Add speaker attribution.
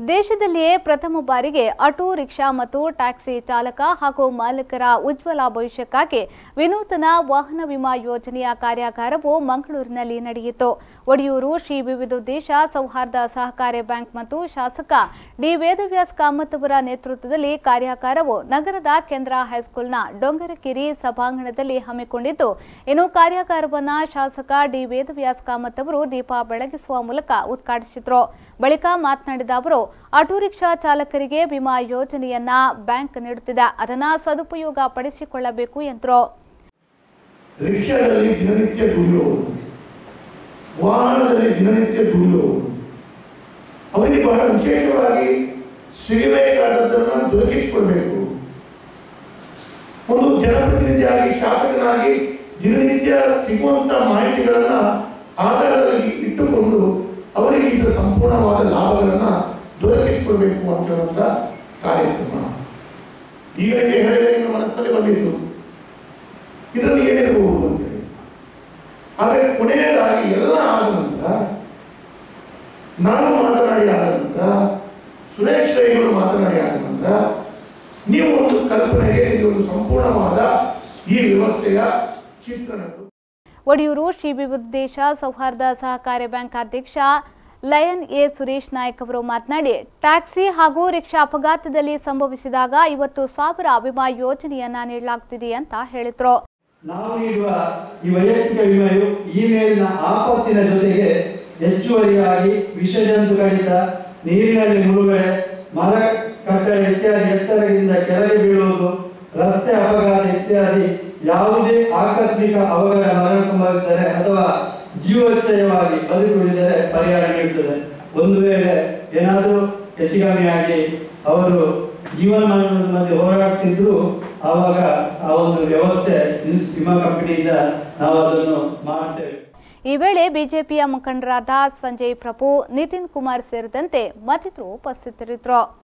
Speaker 1: ದೇಶದಲ್ಲಿಯೇ ಪ್ರಥಮ ಬಾರಿಗೆ ಆಟೋ ರಿಕ್ಷಾ ಮತ್ತು ಟ್ಯಾಕ್ಸಿ ಚಾಲಕ ಹಾಗೂ ಮಾಲೀಕರ ಉಜ್ವಲ ಭವಿಷ್ಯಕ್ಕಾಗಿ ವಿನೂತನ ವಾಹನ ವಿಮಾ ಯೋಜನೆಯ ಕಾರ್ಯಾಗಾರವು ಮಂಗಳೂರಿನಲ್ಲಿ ನಡೆಯಿತು ಒಡಿಯೂರು ಶ್ರೀ ವಿವಿಧೋದ್ದೇಶ ಸೌಹಾರ್ದ ಸಹಕಾರಿ ಬ್ಯಾಂಕ್ ಮತ್ತು ಶಾಸಕ ಡಿ ವೇದವ್ಯಾಸ್ ಕಾಮತ್ ಅವರ ನೇತೃತ್ವದಲ್ಲಿ ಕಾರ್ಯಾಗಾರವು ನಗರದ ಕೇಂದ್ರ ಹೈಸ್ಕೂಲ್ನ ಡೊಂಗರಕಿರಿ ಸಭಾಂಗಣದಲ್ಲಿ ಹಮ್ಮಿಕೊಂಡಿದ್ದು ಇನ್ನು ಕಾರ್ಯಾಗಾರವನ್ನ ಶಾಸಕ ಡಿ ವೇದವ್ಯಾಸ್ ಕಾಮತ್ ಅವರು ದೀಪ ಬೆಳಗಿಸುವ ಮೂಲಕ ಉದ್ಘಾಟಿಸಿದ್ರು ಬಳಿಕ ಮಾತನಾಡಿದ ಅವರು ಆಟೋ ರಿಕ್ಷಾ ಚಾಲಕರಿಗೆ ವಿಮಾ ಯೋಜನೆಯನ್ನ ಬ್ಯಾಂಕ್ ನೀಡುತ್ತಿದೆ ಅದನ್ನ ಸದುಪಯೋಗ ಪಡಿಸಿಕೊಳ್ಳಬೇಕು ಎಂದರು
Speaker 2: ರಿಕ್ಷಾದಲ್ಲಿ ದಿನನಿತ್ಯ ದುಡಿಯೋರು ವಾಹನದಲ್ಲಿ ದಿನನಿತ್ಯ ದುಡಿಯೋರು ಅವರಿಗೆ ಬಹಳ ವಿಶೇಷವಾಗಿ ಸಿಗಬೇಕಾದದ್ದನ್ನು ದೊರಕಿಸಿಕೊಡ್ಬೇಕು ಒಂದು ಜನಪ್ರತಿನಿಧಿಯಾಗಿ ಶಾಸಕನಾಗಿ ದಿನನಿತ್ಯ ಸಿಗುವಂತ ಮಾಹಿತಿಗಳನ್ನ ಆಧಾರದಲ್ಲಿ ಇಟ್ಟುಕೊಂಡು ಅವರಿಗೆ ಇದರ ಸಂಪೂರ್ಣವಾದ ಲಾಭಗಳನ್ನ ದೊರಕಿಸಿಕೊಡ್ಬೇಕು ಅಂತ ಹೇಳುವಂತ ಕಾರ್ಯಕ್ರಮ ಈಗ ನಿಮಗೆ ಹೇಳಿದರೆ ನಿಮ್ಮ ಮನಸ್ಸಿನಲ್ಲಿ ಬಂದಿತ್ತು ಇದರಲ್ಲಿ ಏನಿರಬಹುದು ಅಂತೇಳಿ ಆದರೆ ಕೊನೆಯದಾಗಿ ಎಲ್ಲ ಆದ ನಂತರ ನಾನು ಮಾತನಾಡಿ ಆದ ನಂತರ ಸುರೇಶ್ ರೈಗಳು ಮಾತನಾಡಿ ಆದ ನಂತರ ನೀವು ಒಂದು ಕಲ್ಪನೆಗೆ ನಿಮಗೆ ಒಂದು ಸಂಪೂರ್ಣವಾದ ಈ ವ್ಯವಸ್ಥೆಯ ಚಿತ್ರಣ
Speaker 1: ಒಡಿಯೂರು ಶ್ರೀ ವಿವಿಧೋದ್ದೇಶ ಸೌಹಾರ್ದ ಸಹಕಾರಿ ಬ್ಯಾಂಕ್ ಅಧ್ಯಕ್ಷ ಲಯನ್ ಎ ಸುರೇಶ್ ನಾಯಕ್ ಅವರು ಮಾತನಾಡಿ ಟ್ಯಾಕ್ಸಿ ಹಾಗೂ ರಿಕ್ಷಾ ಅಪಘಾತದಲ್ಲಿ ಸಂಭವಿಸಿದಾಗ ಐವತ್ತು ಸಾವಿರ ವಿಮಾ ಯೋಜನೆಯನ್ನ ನೀಡಲಾಗುತ್ತಿದೆ ಅಂತ ಹೇಳಿದ್ರು
Speaker 3: ನಾವು ನೀಡುವ ಈ ವೈಯಕ್ತಿಕ ವಿಮೆಯು ಈ ಮೇಲಿನ ಆಪತ್ತಿನ ಜೊತೆಗೆ ಹೆಚ್ಚುವರಿಯಾಗಿ ವಿಷಜಂತು ಕಡಿತ ನೀರಿನಲ್ಲಿ ಮುಳುಗಡೆ ಮರ ಕಟ್ಟಡ ಇತ್ಯಾದಿ ಎತ್ತರದಿಂದ ಕೆಳಗೆ ಬೀಳುವುದು ರಸ್ತೆ ಅಪಘಾತ ಇತ್ಯಾದಿ ಯಾವುದೇ ಆಕಸ್ಮಿಕ ಅವಘಡ ಮರಣ ಸಂಭವಿಸಿದರೆ ಅಥವಾ ಜೀವೋಚ್ಚಯವಾಗಿ ಬದುಕುಳಿದರೆ ಪರಿಹಾರ ನೀಡುತ್ತದೆ ಒಂದು ವೇಳೆ ಏನಾದರೂ ಹೆಚ್ಚುಕಮ್ಮಿಯಾಗಿ ಅವರು ಜೀವನಮಾನದ ಮಧ್ಯೆ ಹೋರಾಡ್ತಿದ್ರು ಆವಾಗ ಆ ಒಂದು ವ್ಯವಸ್ಥೆ ವಿಮಾ ಕಂಪನಿಯಿಂದ ನಾವು ಅದನ್ನು ಮಾಡ್ತೇವೆ
Speaker 1: ಈ ವೇಳೆ ಬಿಜೆಪಿಯ ಮುಖಂಡರಾದ ಸಂಜಯ್ ಪ್ರಭು ನಿತಿನ್ ಕುಮಾರ್ ಸೇರಿದಂತೆ ಮತ್ತಿತರರು ಉಪಸ್ಥಿತರಿದ್ದರು